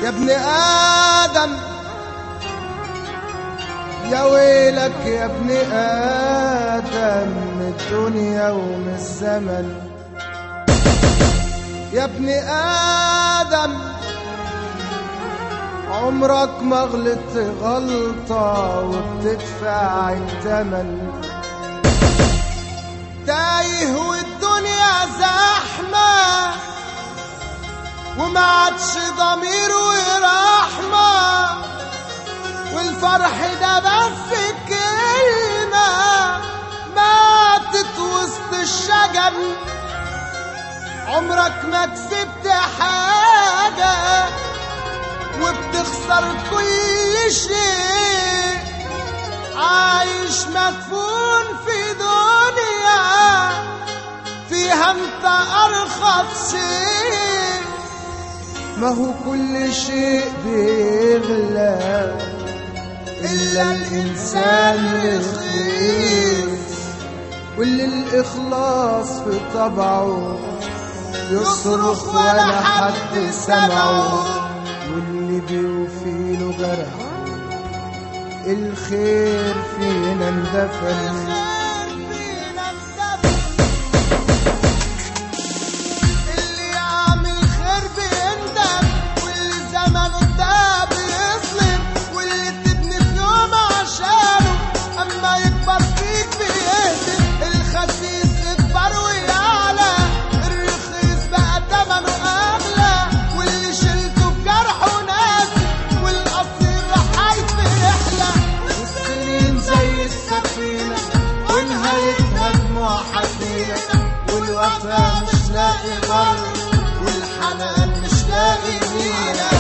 يا ابن آدم يا ويلك يا ابن آدم من الدنيا ومن الزمن يا ابن آدم عمرك ما غلطت غلطة وبتدفع الثمن تايه والدنيا زحمة وما عادش ضمير ورحمة والفرح ده بس كلمة ماتت وسط الشجن عمرك ما كسبت حاجة وبتخسر كل شيء عايش مدفون في دنيا فيها انت ارخص شيء ما هو كل شيء بيغلى إلا الإنسان الرخيص واللي الإخلاص في طبعه يصرخ ولا حد سمعه واللي بيوفيله جرحه الخير فينا اندفن اللي يعمل خير بيندم واللي زمنه ده بيظلم واللي تبني في يوم عشانه اما يكبر فيك بيهدم الخسيس يكبر ويعلى الرخيص بقى تمنه اغلى واللي شلته بجرحه ناسي والاصيل حيث يحلى والسنين زي السفينه ونهايتها دموع حزينه والوفا مش لاقي بر والحنان مش لاقي مينا